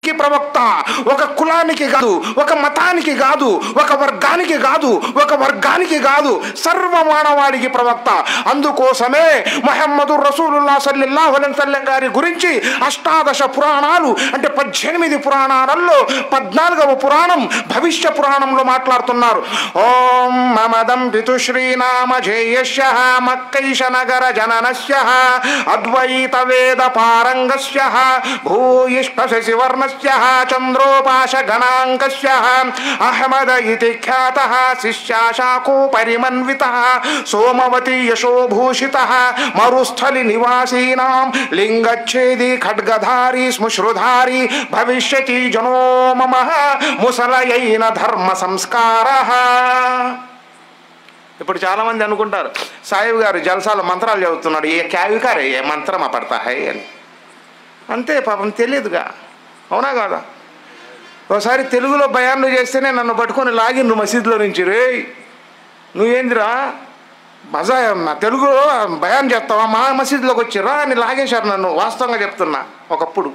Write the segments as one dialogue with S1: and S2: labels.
S1: మానవాళికి ప్రవక్త ఒక కులానికి కాదు ఒక మతానికి కాదు ఒక వర్గానికి కాదు ఒక వర్గానికి కాదు సర్వ మానవాళికి ప్రవక్త అందుకోసమే మొహమ్మదు రసూలుల్లా సల్లల్లాహు అలైహి వసల్లం గారి గురించి అష్టాదశ పురాణాలు అంటే పద్దెనిమిది పురాణాలలో పద్నాలుగవ పురాణం భవిష్య పురాణంలో మాట్లాడుతున్నారు ఓం మమదం పితుశ్రీనామ జేయస్య మక్కైష నగర జననస్య అద్వైత వేద పారంగస్య భూయిష్ట శశివర్ణస్య చంద్రోపాశ గణాంకస్య అహమద ఇతి ఖ్యాత శిష్యాశాఖో పరిమన్విత సోమవతి యశోభూషిత మరుస్థలి నివాసీనాం లింగచ్ఛేది ఖడ్గధారి స్ముశ్రుధారి భవిష్యతి జనో మమ ముసలయైన ధర్మ సంస్కార ఇప్పుడు చాలామంది అనుకుంటారు సాయిబు గారు జలసాల మంత్రాలు చదువుతున్నాడు ఏ క్యావికారే ఏ మంత్రం పడతా హై అని అంతే పాపం తెలియదుగా అవునా కాదా ఒకసారి తెలుగులో బయాన్లు చేస్తేనే నన్ను పట్టుకొని లాగిండ్రు మసీదులో నుంచి రే నువ్వేందిరా మజా నా తెలుగులో బయాన్ చేస్తావా మా మసీదులోకి వచ్చిర్రా అని లాగేశారు నన్ను వాస్తవంగా చెప్తున్నా ఒకప్పుడు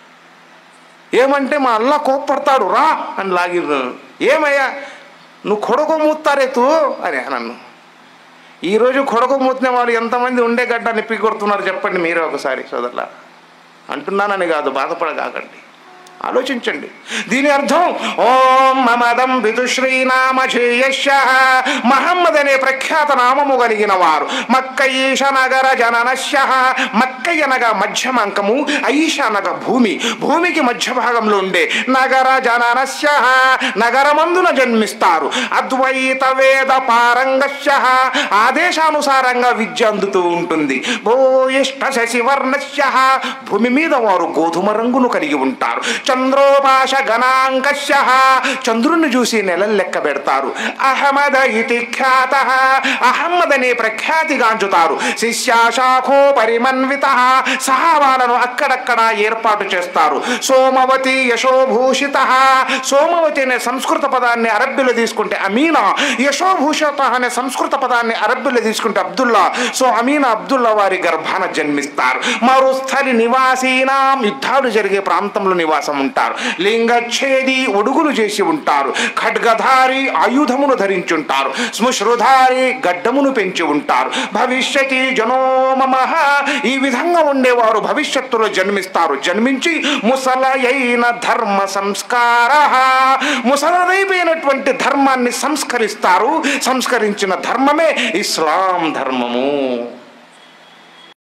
S1: ఏమంటే మా అల్లా కోప్పడతాడు రా అని లాగిర్రు ఏమయ్యా నువ్వు కొడుకు మూస్తారే తూ అని నన్ను ఈరోజు కొడుకు మూతిన వాళ్ళు ఎంతమంది ఉండే గడ్డాన్ని పీకొడుతున్నారు చెప్పండి మీరే ఒకసారి సోదరుల అంటున్నానని కాదు బాధపడగాకండి ఆలోచించండి దీని అర్థం ఓం మమదం విదుశ్రీనామ శ్రేయస్య మహమ్మద్ అనే ప్రఖ్యాత నామము కలిగిన వారు మక్క ఈశ నగర జననస్య మక్క అనగా మధ్యమాంకము ఐష అనగా భూమి భూమికి మధ్య భాగంలో ఉండే నగర జననస్య నగరమందున జన్మిస్తారు అద్వైత వేద పారంగస్య ఆదేశానుసారంగా విద్య అందుతూ ఉంటుంది భూయిష్ట శశివర్ణస్య భూమి మీద వారు గోధుమ రంగును కలిగి ఉంటారు చంద్రోపాశ గణాంకస్య చంద్రుని చూసి నెలలు లెక్క పెడతారు అహమద ఇతి ఖ్యాత అహమ్మద్ అనే ప్రఖ్యాతిగాంచుతారు శిష్యాశాఖో పరిమన్విత సహావాలను అక్కడక్కడ ఏర్పాటు చేస్తారు సోమవతి యశోభూషిత సోమవతి అనే సంస్కృత పదాన్ని అరబ్బీలో తీసుకుంటే అమీనా యశోభూషిత అనే సంస్కృత పదాన్ని అరబ్బీలో తీసుకుంటే అబ్దుల్లా సో అమీనా అబ్దుల్లా వారి గర్భాన జన్మిస్తారు మరుస్థలి నివాసీనాం యుద్ధాలు జరిగే ప్రాంతంలో నివాసం ఉంటారు లింగచ్ఛేది ఒడుగులు చేసి ఉంటారు ఖడ్గధారి ఆయుధమును ధరించుంటారు స్ముశ్రుధారి గడ్డమును పెంచి ఉంటారు భవిష్యతి జనోమమ ఈ విధంగా ఉండేవారు భవిష్యత్తులో జన్మిస్తారు జన్మించి ముసలయైన ధర్మ సంస్కార ముసలదైపోయినటువంటి ధర్మాన్ని సంస్కరిస్తారు సంస్కరించిన ధర్మమే ఇస్లాం ధర్మము